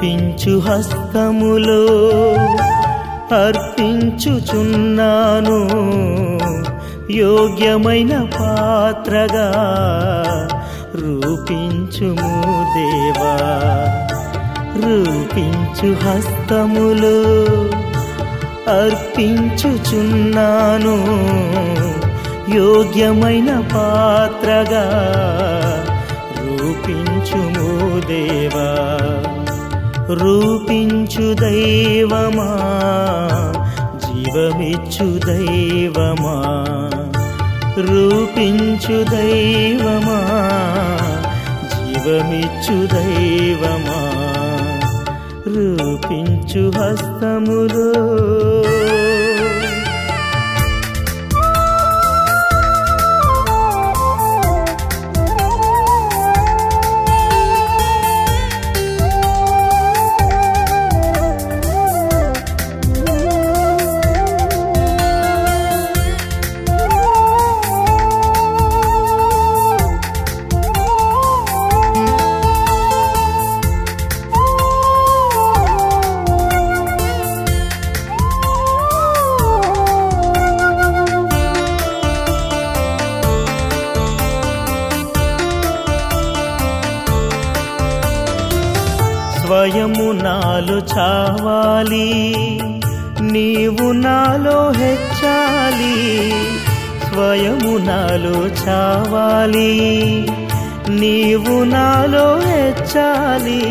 రూపించు హస్తములో అర్పించుచున్నాను యోగ్యమైన పాత్రగా రూపించుము దేవా రూపించు హస్తములో అర్పించుచున్నాను యోగ్యమైన పాత్రగా రూపించుము దేవా రూపించు దైవమా జీవమిచ్చు దైవమా రూపించు దైవమా జీవమిచ్చు దైవమా రూపించు హస్తములో స్వయము నాలో చావాలి నీవు నాలో హెచ్చాలి స్వయము నాలో చావాలి నీవు నాలో హెచ్చాలి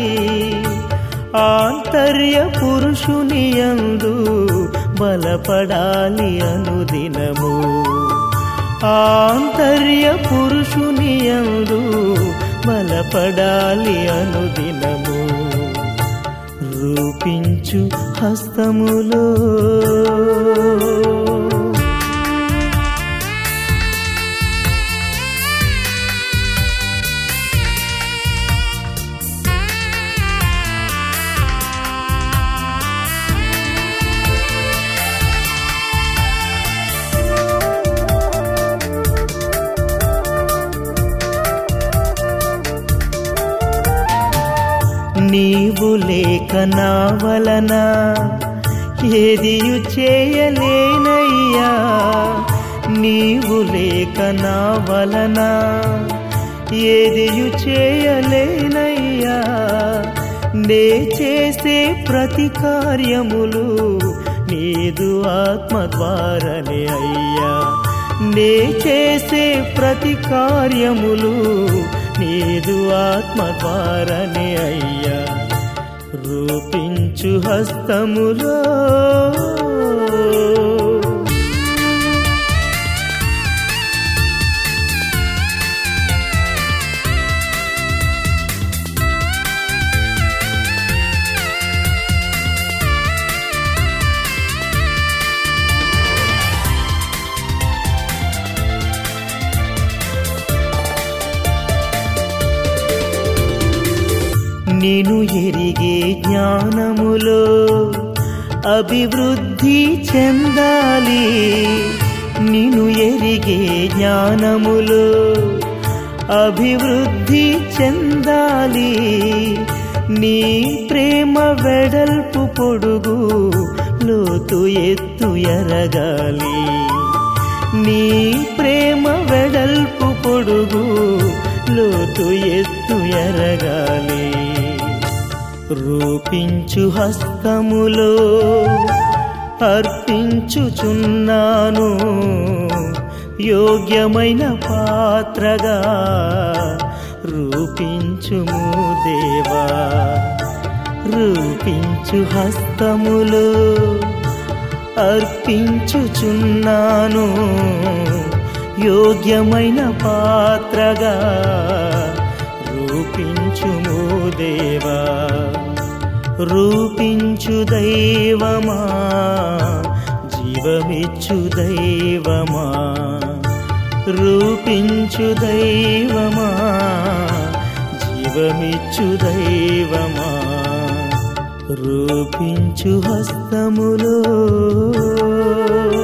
ఆంతర్య పురుషుని యందు బలపడాలి అనుదినము ఆంతర్య పురుషుని యందు బలపడాలి అనుదినము రూపించు హస్తములో నీవు లేక నా వలన ఏదియు చేయలేనయ్యా నీవు లేక నా వలన ఏదియు చేయలేనయ్యా నే చేసే ప్రతి కార్యములు నీదు ఆత్మ ద్వారనే అయ్యా నే చేసే ప్రతి కార్యములు నీదు ఆత్మ ద్వారనే అయ్యా రూపించు హస్తములో నేను ఎరిగే జ్ఞానములో అభివృద్ధి చెందాలి నిన్ను ఎరిగే జ్ఞానములో అభివృద్ధి చెందాలి నీ ప్రేమ వెడల్పు పొడుగు లోతు ఎత్తు ఎరగాలి నీ ప్రేమ వెడల్పు పొడుగు లోతు ఎత్తు ఎరగాలి రూపించు హస్తములో అర్పించుచున్నాను యోగ్యమైన పాత్రగా రూపించుము దేవా రూపించు హస్తములో అర్పించుచున్నాను యోగ్యమైన పాత్రగా రూపించుము దేవా రూపించు దైవమా జీవమిచ్చు దైవమా రూపించు దైవమా జీవమిచ్చు దైవమా రూపించు హస్తములో